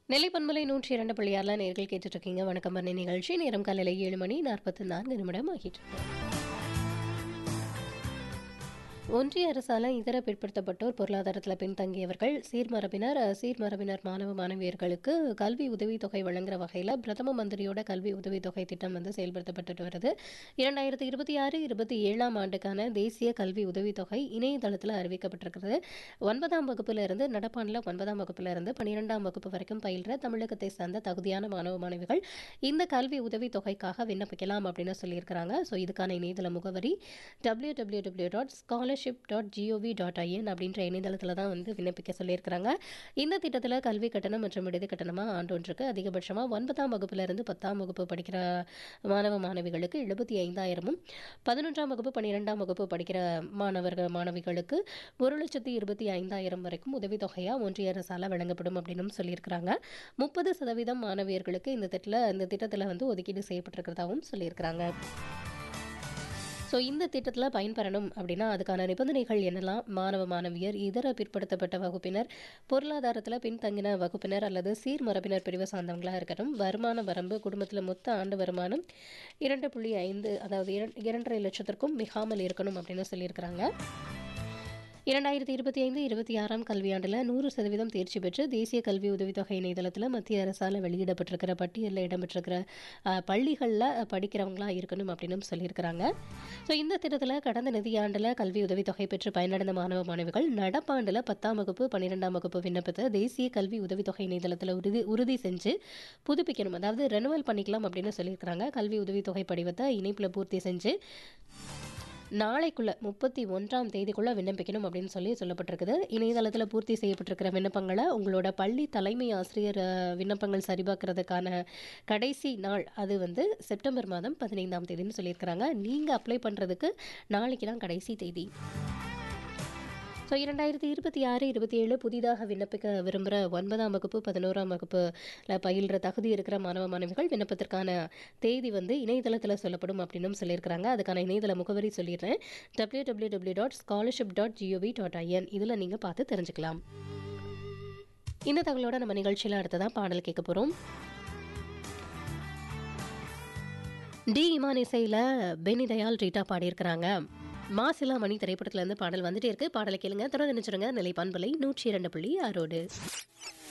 நெல்லை பண்பலை நூற்றி இரண்டு புள்ளியாரில் நேர்கள் கேட்டுட்டு இருக்கீங்க வணக்கம் பண்ணி நிகழ்ச்சி நேரம் காலையில் ஏழு மணி நாற்பத்தி நான்கு நிமிடம் ஆகிட்டு இருக்கு. ஒன்றிய அரசால் இதர பிற்படுத்தப்பட்டோர் பொருளாதாரத்தில் பின்தங்கியவர்கள் சீர்மரபினர் அஹ், சீர்மரபினர் மாணவ மாணவியர்களுக்கு கல்வி உதவித்தொகை வழங்குற வகையில் பிரதம மந்திரியோட கல்வி உதவித்தொகை திட்டம் வந்து செயல்படுத்தப்பட்டு வருது இரண்டாயிரத்தி இருபத்தி ஆறு இருபத்தி ஏழாம் ஆண்டுக்கான தேசிய கல்வி உதவித்தொகை இணையதளத்தில் அறிவிக்கப்பட்டிருக்கிறது ஒன்பதாம் வகுப்புல இருந்து நடப்பாண்டில் ஒன்பதாம் வகுப்புல இருந்து பன்னிரெண்டாம் வகுப்பு வரைக்கும் பயில்ற தமிழகத்தை சார்ந்த தகுதியான மாணவ மாணவிகள் இந்த கல்வி உதவித்தொகைக்காக விண்ணப்பிக்கலாம் அப்படின்னு சொல்லியிருக்கிறாங்க ஸோ இதுக்கான இணையதள முகவரி W W W dot scholarship dot G O V dot I N அப்படின்ற இணையதளத்தில் தான் வந்து விண்ணப்பிக்க சொல்லியிருக்கிறாங்க இந்த திட்டத்தில் கல்வி கட்டணம் மற்றும் விடுதி கட்டணமாக ஆண்டொன்றுக்கு அதிகபட்சமாக ஒன்பதாம் வகுப்புல இருந்து பத்தாம் வகுப்பு படிக்கிற மாணவ மாணவிகளுக்கு எழுபத்தி ஐந்தாயிரமும் பதினொன்றாம் வகுப்பு பன்னிரெண்டாம் வகுப்பு படிக்கிற மாணவர்கள் மாணவிகளுக்கு ஒரு லட்சத்தி இருபத்தி ஐந்தாயிரம் வரைக்கும் உதவித்தொகையாக ஒன்றிய அரசால் வழங்கப்படும் அப்படின்னு சொல்லியிருக்கிறாங்க முப்பது சதவீதம் மாணவியர்களுக்கு இந்த திட்டத்தில் இந்த திட்டத்தில் வந்து ஒதுக்கீடு செய்யப்பட்டிருக்கிறதாகவும் சொல்லியிருக்கிறாங்க ஸோ இந்த திட்டத்தில் பயன்பெறணும் அப்படின்னா அதுக்கான நிபந்தனைகள் என்னெல்லாம் மாணவ மாணவியர் இதர பிற்படுத்தப்பட்ட வகுப்பினர் பொருளாதாரத்தில் பின்தங்கின வகுப்பினர் அல்லது சீர்மரபினர் பிரிவை சார்ந்தவங்களாக இருக்கட்டும் வருமான வரம்பு குடும்பத்தில் மொத்த ஆண்டு வருமானம் இரண்டு புள்ளி ஐந்து அதாவது இரண்- இரண்டரை லட்சத்திற்கும் மிகாமல் இருக்கணும் அப்படின்னு சொல்லியிருக்கிறாங்க இரண்டாயிரத்தி இருபத்தி ஐந்து இருபத்தி ஆறாம் கல்வியாண்டில் நூறு சதவீதம் தேர்ச்சி பெற்று தேசிய கல்வி உதவித்தொகை இணையதளத்தில் மத்திய அரசால் வெளியிடப்பட்டிருக்கிற பட்டியலில் இடம்பெற்றிருக்கிற பள்ளிகளில் படிக்கிறவங்களா இருக்கணும் அப்படின்னு சொல்லியிருக்கிறாங்க ஸோ இந்த திட்டத்தில் கடந்த நிதியாண்டில் கல்வி உதவித்தொகை பெற்று பயனடைந்த மாணவ மாணவிகள் நடப்பாண்டில் பத்தாம் வகுப்பு பன்னிரெண்டாம் வகுப்பு விண்ணப்பத்தை தேசிய கல்வி உதவித்தொகை இணையதளத்தில் உறுதி உறுதி செஞ்சு புதுப்பிக்கணும் அதாவது ரெனுவல் பண்ணிக்கலாம் அப்படின்னு சொல்லியிருக்கிறாங்க கல்வி உதவித்தொகை படிவத்தை இணைப்பில் பூர்த்தி செஞ்சு நாளைக்குள்ள முப்பத்தி ஒன்றாம் தேதிக்குள்ள விண்ணப்பிக்கணும் அப்படின்னு சொல்லி சொல்லப்பட்டிருக்குது இணையதளத்தில் பூர்த்தி செய்யப்பட்டிருக்கிற விண்ணப்பங்களை உங்களோட பள்ளி தலைமை ஆசிரியர் அஹ், விண்ணப்பங்கள் சரிபார்க்கறதுக்கான கடைசி நாள் அது வந்து செப்டம்பர் மாதம் பதினைந்தாம் தேதின்னு சொல்லியிருக்கிறாங்க நீங்கள் அப்ளை பண்ணுறதுக்கு நாளைக்கு தான் கடைசி தேதி ஸோ இரண்டாயிரத்தி இருபத்தி ஆறு இருபத்தி ஏழு புதிதாக விண்ணப்பிக்க விரும்புகிற ஒன்பதாம் வகுப்பு பதினோராம் வகுப்புல பயில்ற தகுதி இருக்கிற மாணவ மாணவிகள் விண்ணப்பத்திற்கான தேதி வந்து இணையதளத்தில் சொல்லப்படும் அப்படின்னும் சொல்லியிருக்கிறாங்க அதுக்கான இணையதள முகவரி சொல்லிடுறேன் W W W dot scholarship dot G O V dot I N இதில் நீங்கள் பார்த்து தெரிஞ்சுக்கலாம் இந்த தகவலோட நம்ம நிகழ்ச்சியில் அடுத்ததான் பாடல் கேட்க போகிறோம் டி இமான் இசையில் பெனி தயாள் ரீட்டா பாடியிருக்கிறாங்க மாசிலா மணி திரைப்படத்துல இருந்து பாடல் வந்துட்டே இருக்கு பாடலை கேளுங்க தொடர்ந்து நினைச்சிருங்க நிலை பண்பலை நூற்றி இரண்டு புள்ளி ஆறோடு